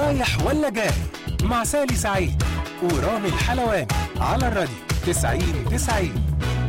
رايح ولا جاي مع سالي سعيد ورامي الحلواني على الراديو 90 90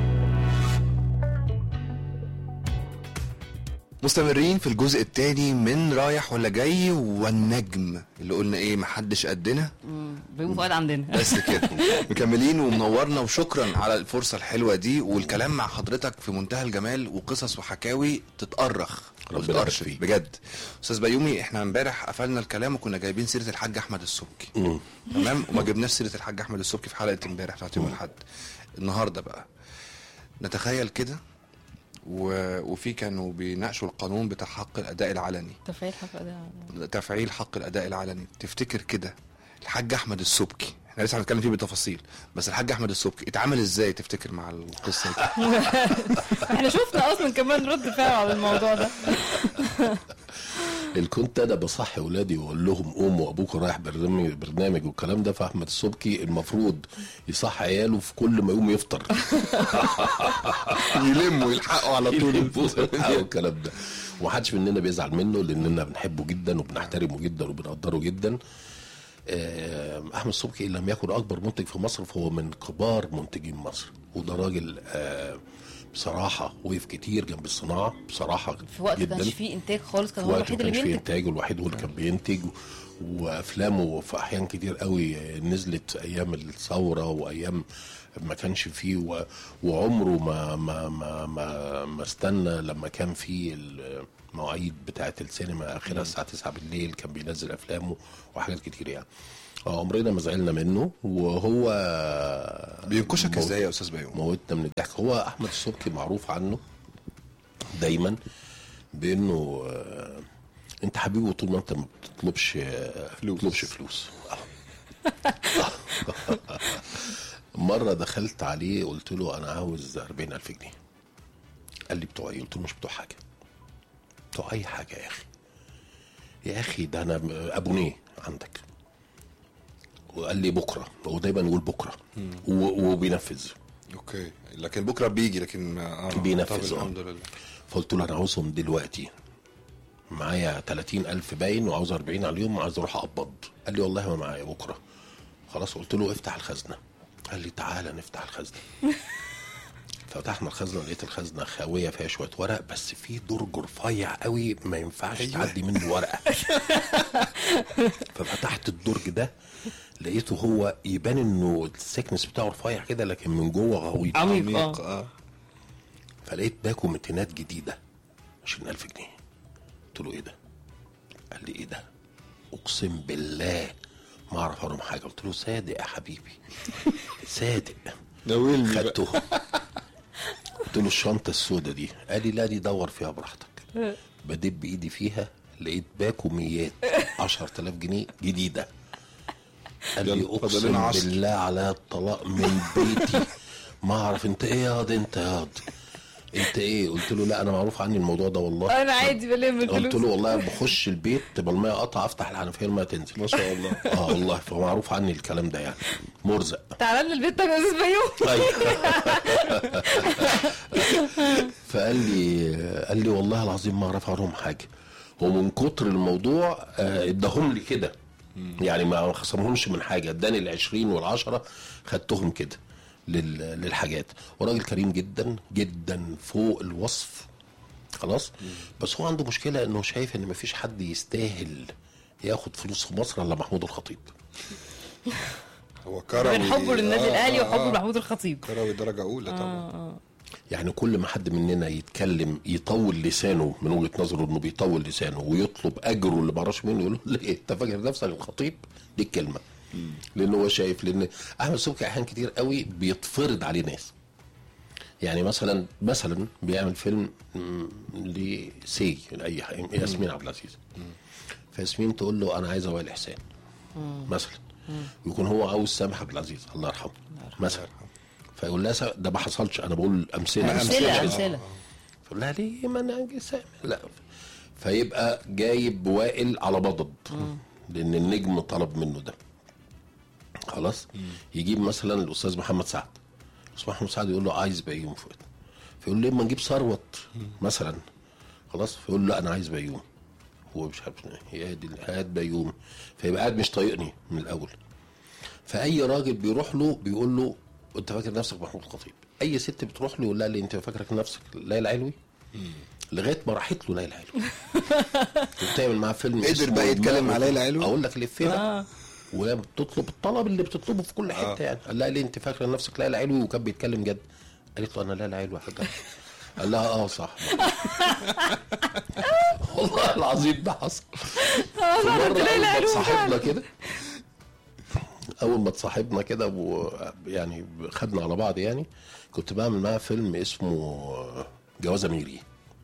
مستمرين في الجزء الثاني من رايح ولا جاي والنجم اللي قلنا ايه محدش قدنا بيوم فؤاد عندنا بس كده مكملين ومنورنا وشكرا على الفرصه الحلوه دي والكلام مع حضرتك في منتهى الجمال وقصص وحكاوي تتأرخ ربنا وتتأرشف يبارك فيك. بجد استاذ بيومي احنا امبارح قفلنا الكلام وكنا جايبين سيره الحاج احمد السبكي تمام وما جبناش سيره الحاج احمد السبكي في حلقه امبارح بتاعت يوم الاحد النهارده بقى نتخيل كده و... وفي كانوا بيناقشوا القانون بتاع حق الاداء العلني تفعيل حق ده تفعيل حق الاداء العلني تفتكر كده الحاج احمد السبكي احنا لسه هنتكلم فيه بالتفاصيل بس الحاج احمد السبكي اتعامل ازاي تفتكر مع القصه دي احنا شفنا اصلا كمان رد فعل على الموضوع ده اللي كنت انا بصحي ولادي واقول لهم قوموا وابوكم رايح برنامج برنامج والكلام ده فاحمد السبكي المفروض يصحي عياله في كل ما يقوم يفطر يلموا يلحقوا على طول يلبسوا الحق والكلام ده ومحدش مننا بيزعل منه لاننا بنحبه جدا وبنحترمه جدا وبنقدره جدا آه، احمد السبكي ان لم يكن اكبر منتج في مصر فهو من كبار منتجين مصر وده راجل آه، بصراحه وقف كتير جنب الصناعه بصراحه في وقت ما جدا كانش فيه انتاج خالص كان في هو وقت ما الوحيد اللي كانش فيه بينتج انتاج والوحيد هو اللي كان بينتج وافلامه في احيان كتير قوي نزلت ايام الثوره وايام ما كانش فيه و... وعمره ما ما ما ما, ما استنى لما كان في المواعيد بتاعه السينما اخرها الساعه 9 بالليل كان بينزل افلامه وحاجات كتير يعني آه، عمرنا ما زعلنا منه وهو بينكشك مو- ازاي يا استاذ بيومي موتنا من الضحك هو احمد السبكي معروف عنه بانه آه، انت حبيبي طول ما انت ما بتطلبش آه، فلوس. بتطلبش فلوس مره دخلت عليه قلت له انا عاوز 40000 جنيه قال لي بتوع ايه قلت له مش بتوع حاجه بتوع اي حاجه يا اخي يا اخي ده انا ابونيه عندك وقال لي بكره هو دايما يقول بكره و- وبينفذ اوكي لكن بكره بيجي لكن آه بينفذ، طب آه. الحمد لله فقلت له انا عاوزهم دلوقتي معايا 30 ألف باين وعاوز 40 عليهم وعايز اروح اقبض قال لي والله ما معايا بكره خلاص قلت له افتح الخزنه قال لي تعالى نفتح الخزنه فتحنا الخزنه لقيت الخزنه خاويه فيها شويه ورق بس في درج رفيع قوي ما ينفعش أيوة. تعدي منه ورقه ففتحت الدرج ده لقيته هو يبان انه السكنس بتاعه رفيع كده لكن من جوه غويط عميق عميق اه اه فلقيت باكو متينات جديدة عشرين ألف جنيه قلت له إيه ده قال لي إيه ده أقسم بالله ما أعرف عنهم حاجة قلت له صادق يا حبيبي صادق ناولني بقى. خدته قلت له الشنطة السوداء دي قال لي لا دي دور فيها براحتك بدب إيدي فيها لقيت باكو ميات 10000 جنيه جديدة قال لي يلا، فاضل لنا اقسم عشر. بالله على الطلاق من بيتي ما اعرف انت ايه ياض انت ياض انت ايه قلت له لا انا معروف عني الموضوع ده والله انا عادي بلم قلت الفلوس له والله بخش البيت تبقى الميه قطع افتح الحنفيه الميه تنزل ما شاء الله اه والله فمعروف عني الكلام ده يعني مرزق تعالى لنا البيت تاني يا استاذ بيوم أيوة. فقال لي قال لي والله العظيم ما اعرف عنهم حاجه ومن كتر الموضوع آه، اداهم لي كده يعني ما خصمهمش من حاجه اداني ال 20 وال 10 خدتهم كده لل- للحاجات وراجل كريم جدا جدا فوق الوصف خلاص بس هو عنده مشكله انه شايف ان مفيش حد يستاهل ياخد فلوس في مصر الا محمود الخطيب هو كروي من حبه للنادي آه، الاهلي آه، وحبه آه. لمحمود الخطيب كروي درجه اولى طبعا يعني كل ما حد مننا يتكلم يطول لسانه من وجهه نظره انه بيطول لسانه ويطلب اجره اللي ما اعرفش منه يقول له ليه انت فاكر نفسك الخطيب دي الكلمه لان هو شايف لان احمد سبكي احيان كتير قوي بيتفرض عليه ناس يعني مثلا مثلا بيعمل فيلم مم، لسي لاي حاجة، ياسمين عبد العزيز فياسمين تقول له انا عايزه وائل احسان مثلا ويكون هو عاوز سامح عبد العزيز الله يرحمه مثلا فيقول لها سا- ده ما حصلش انا بقول امثله امثله مش- امثله فقول لها ليه ما انا أجي سامع لا فيبقى جايب وائل على بضد لان النجم طلب منه ده خلاص يجيب مثلا الاستاذ محمد سعد الاستاذ محمد سعد يقول له عايز بيوم فؤاد فيقول له ليه ما نجيب ثروت مثلا خلاص فيقول له لا انا عايز بيوم ومش عارف إيه، يا دي هات بيومي فيبقى قاعد مش طايقني من الاول فاي راجل بيروح له بيقول له انت فاكر نفسك محمود الخطيب اي ست بتروح له يقول لها ليه انت فاكرك نفسك ليلى علوي لغايه ما راحت له ليلى علوي وبتعمل معاه فيلم قدر اسمه بقى يتكلم دماغ مع ليلى علوي؟ اقول لك الافيه بقى آه. وهي بتطلب الطلب اللي بتطلبه في كل حته يعني قال لها ليه انت فاكره نفسك ليلى علوي وكان بيتكلم جد قالت له انا ليلى علوي يا حاجه قال لها اه صح والله العظيم ده حصل في مرة أول ما اتصاحبنا كده اول ما اتصاحبنا كده و- يعني خدنا على بعض يعني كنت بعمل معاه فيلم اسمه جواز اميري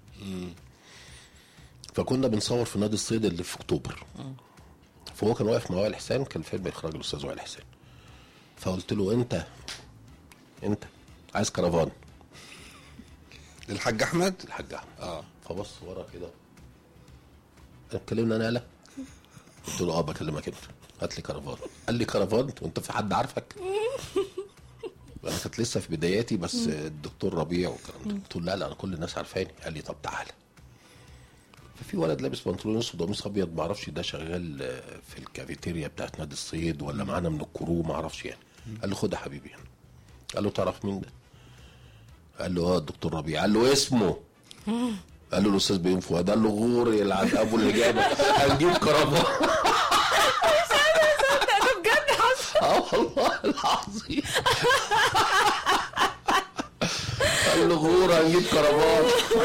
فكنا بنصور في نادي الصيد اللي في اكتوبر فهو كان واقف مع وائل حسين كان فيلم اخراج الاستاذ وائل حسين فقلت له انت انت عايز كرفان للحاج احمد الحاج احمد اه فبص ورا كده اتكلمنا انا لا قلت له اه بكلمك انت هات لي كرفان قال لي كرفان وانت في حد عارفك انا كانت لسه في بداياتي بس الدكتور ربيع والكلام ده قلت له لا لا انا كل الناس عارفاني قال لي طب تعالى ففي ولد لابس بنطلون اسود وقميص ابيض ما اعرفش ده شغال آه، في الكافيتيريا بتاعت نادي الصيد ولا معانا من الكرو ما اعرفش يعني قال له خد يا حبيبي يعني. قال له تعرف مين ده؟ قال له اه الدكتور ربيع قال له اسمه قال له الاستاذ بيوم فؤاد قال له غور يلعن ابو اللي جابك هنجيب كرفان ده بجد حصل اه والله العظيم قال له غور هنجيب كرفان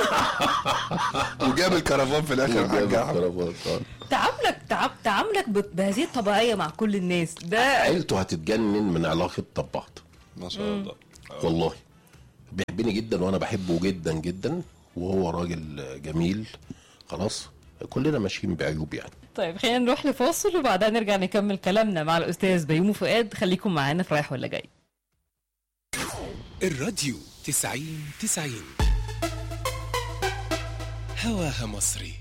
وجاب الكرفان في الاخر الحاج جاب احمد كرفان آه. تعاملك تعب تعاملك ب- بهذه الطبيعيه مع كل الناس ده عيلته هتتجنن من علاقه طباعت ما شاء الله والله بيحبني جدا وانا بحبه جدا جدا وهو راجل جميل خلاص كلنا ماشيين بعيوب يعني طيب خلينا نروح لفاصل وبعدها نرجع نكمل كلامنا مع الاستاذ بيومي فؤاد خليكم معانا في رايح ولا جاي الراديو تسعين تسعين هواها مصري